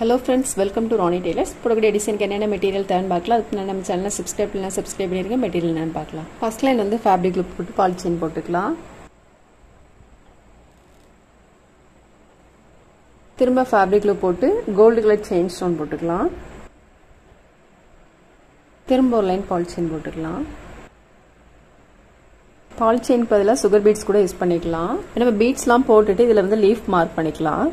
hello friends welcome to Rani tailors போடக்கூடிய டிசைனுக்கு என்னென்ன மெட்டீரியல் தேவைன்னு பார்க்கலாம் அதுக்கு நான் நம்ம சேனலை சப்ஸ்கிரைப் பண்ணலாம் சப்ஸ்கிரைப் பண்ணிருங்க மெட்டீரியல் என்னன்னு பார்க்கலாம் ஃபர்ஸ்ட் லைன் வந்து ஃபேப்ரிக் லுக் போட்டு பாலிச்சீன் போட்டுக்கலாம் திரும்ப ஃபேப்ரிக் லுக் போட்டு கோல்டு கலர் செயின் ஸ்டோன் போட்டுக்கலாம் திரும்ப ஒரு லைன் பாலிச்சீன் போட்டுக்கலாம் பால் செயினுக்கு பதிலாக சுகர் பீட்ஸ் கூட யூஸ் பண்ணிக்கலாம் நம்ம பீட்ஸ்லாம் போட்டுட்டு இதில் வந்து லீஃப் மார்க் பண்ணிக்கலாம்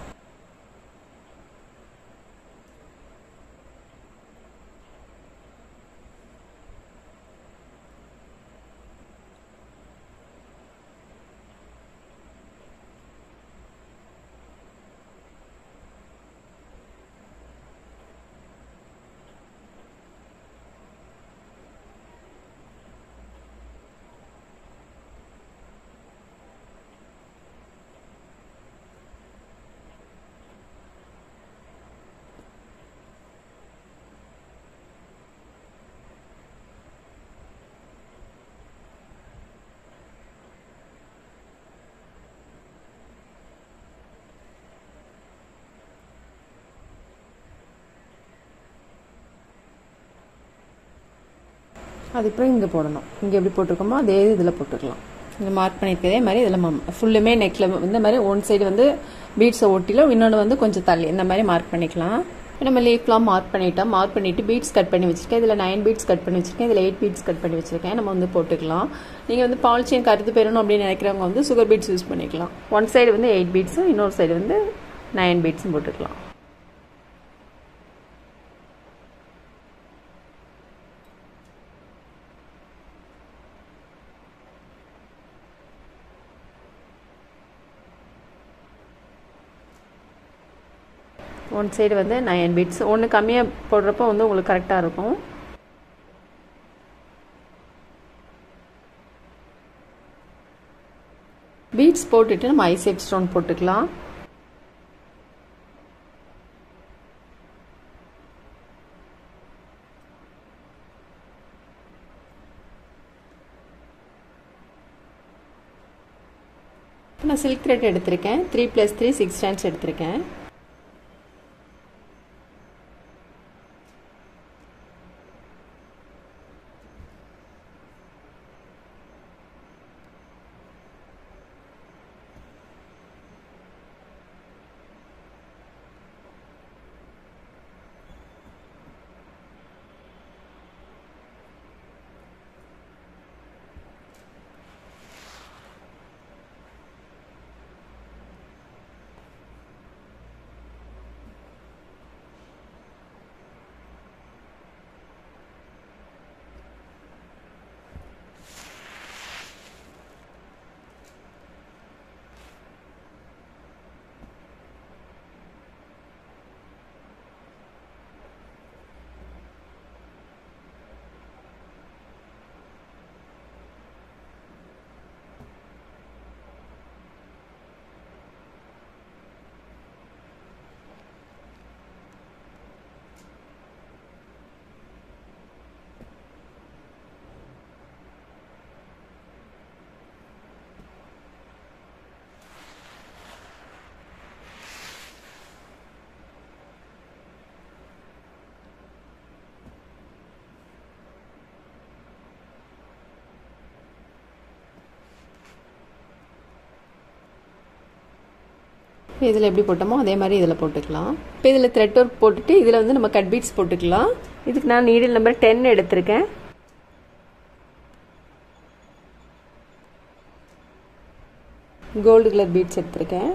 அதுக்கப்புறம் இங்கே போடணும் இங்கே எப்படி போட்டிருக்கோமோ அதே இதில் போட்டுக்கலாம் இந்த மார்க் பண்ணியிருக்கதே மாதிரி இதில் ஃபுல்லுமே நெக்கில் இந்த மாதிரி ஒன் சைடு வந்து பீட்ஸை ஒட்டிலும் இன்னொன்று வந்து கொஞ்சம் தள்ளி இந்த மாதிரி மார்க் பண்ணிக்கலாம் நம்ம லீஃப்லாம் மார்க் பண்ணிட்டோம் மார்க் பண்ணிவிட்டு பீட்ஸ் கட் பண்ணி வச்சுருக்கேன் இதில் நைன் பீட்ஸ் கட் பண்ணி வச்சுருக்கேன் இதில் எயிட் பீட்ஸ் கட் பண்ணி வச்சுருக்கேன் நம்ம வந்து போட்டுக்கலாம் நீங்கள் வந்து பால் செயின் கருத்து பெறணும் அப்படின்னு நினைக்கிறவங்க வந்து சுகர் பீட்ஸ் யூஸ் பண்ணிக்கலாம் ஒன் சைடு வந்து எயிட் பீட்ஸும் இன்னொரு சைடு வந்து நைன் பீட்ஸும் போட்டுக்கலாம் ஒன் சைடு வந்து நயன் பீட்ஸ் ஒன்று கம்மியாக போடுறப்போ வந்து உங்களுக்கு கரெக்டாக இருக்கும் பீட்ஸ் போட்டுட்டு நம்ம ஐசெட் ஸ்டோன் போட்டுக்கலாம் நான் சில்க் த்ரெட் எடுத்திருக்கேன் three plus three six strands எடுத்திருக்கேன் இதில் எப்படி போட்டோமோ அதே மாதிரி இதில் போட்டுக்கலாம் இப்போ இதில் த்ரெட் ஒர்க் போட்டுட்டு இதில் வந்து நம்ம கட் பீட்ஸ் போட்டுக்கலாம் இதுக்கு நான் நீடில் நம்பர் டென் எடுத்திருக்கேன் கோல்டு கலர் பீட்ஸ் எடுத்திருக்கேன்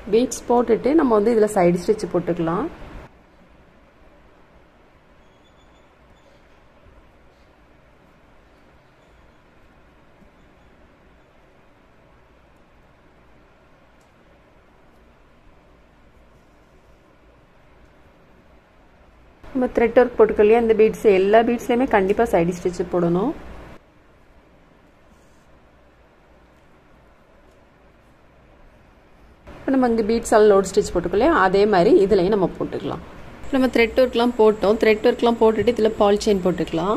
பீட்ஸ் போட்டுட்டு நம்ம வந்து இதில் சைடு ஸ்டிச் போட்டுக்கலாம் நம்ம த்ரெட் ஒர்க் போட்டுக்கலையா இந்த பீட்ஸ் எல்லா பீட்ஸ்லையுமே கண்டிப்பாக சைடு ஸ்டிச் போடணும் இப்போ நம்ம இங்கே பீட்ஸ் எல்லாம் லோட் ஸ்டிச் போட்டுக்கலையா அதே மாதிரி இதுலையும் நம்ம போட்டுக்கலாம் நம்ம த்ரெட் ஒர்க்லாம் போட்டோம் த்ரெட் ஒர்க்லாம் போட்டுட்டு இதில் பால் செயின் போட்டுக்கலாம்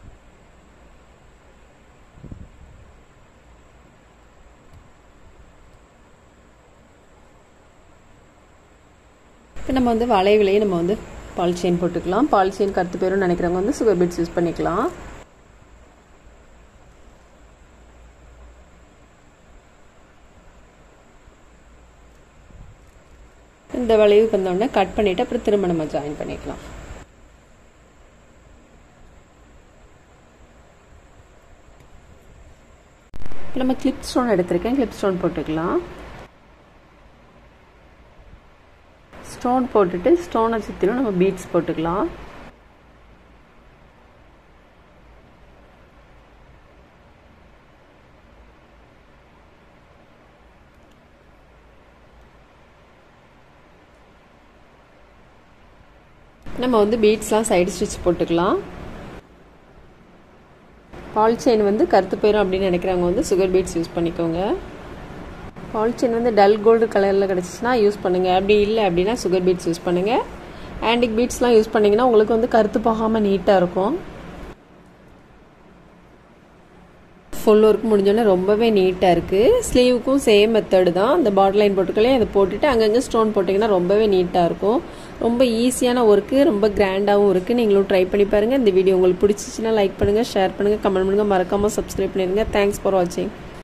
இப்போ நம்ம வந்து வளைவுலையே நம்ம வந்து பால் செயின் போட்டுக்கலாம் பால் செயின் கருத்து பேரும் நினைக்கிறவங்க வந்து சுகர் பீட்ஸ் யூஸ் பண்ணிக்கலாம் இந்த வளைவு வந்தோடனே கட் பண்ணிவிட்டு அப்புறம் திரும்ப நம்ம ஜாயின் பண்ணிக்கலாம் நம்ம கிளிப் ஸ்டோன் எடுத்திருக்கேன் கிளிப் ஸ்டோன் போட்டுக்கலாம் ஸ்டோன் போட்டுட்டு ஸ்டோனை சுற்றிலும் நம்ம பீட்ஸ் போட்டுக்கலாம் நம்ம வந்து பீட்ஸ்லாம் சைடு ஸ்டிச் போட்டுக்கலாம் பால் செயின் வந்து கருத்து போயிடும் அப்படின்னு நினைக்கிறவங்க வந்து சுகர் பீட்ஸ் யூஸ் பண்ணிக்கோங்க பால் செயின் வந்து டல் கோல்டு கலரில் கிடச்சிச்சின்னா யூஸ் பண்ணுங்கள் அப்படி இல்லை அப்படின்னா சுகர் பீட்ஸ் யூஸ் பண்ணுங்கள் ஆன்டிக் பீட்ஸ்லாம் யூஸ் பண்ணிங்கன்னா உங்களுக்கு வந்து கருத்து போகாமல் நீட்டாக இருக்கும் ஃபுல் ஒர்க் முடிஞ்சோடனே ரொம்பவே நீட்டாக இருக்குது ஸ்லீவுக்கும் சேம் மெத்தடு தான் அந்த பார்டர் லைன் போட்டுக்கலே அதை போட்டுட்டு அங்கங்கே ஸ்டோன் போட்டிங்கன்னா ரொம்பவே நீட்டாக இருக்கும் ரொம்ப ஈஸியான ஒர்க்கு ரொம்ப கிராண்டாகவும் இருக்குது நீங்களும் ட்ரை பண்ணி பாருங்கள் இந்த வீடியோ உங்களுக்கு பிடிச்சிச்சின்னா லைக் பண்ணுங்கள் ஷேர் பண்ணுங்கள் கமெண்ட் பண்ணுங்கள் மறக்காமல் சப்ஸ்கிரைப் பண்ணிடுங்க தேங்க்ஸ் ஃபார் வாட்சிங்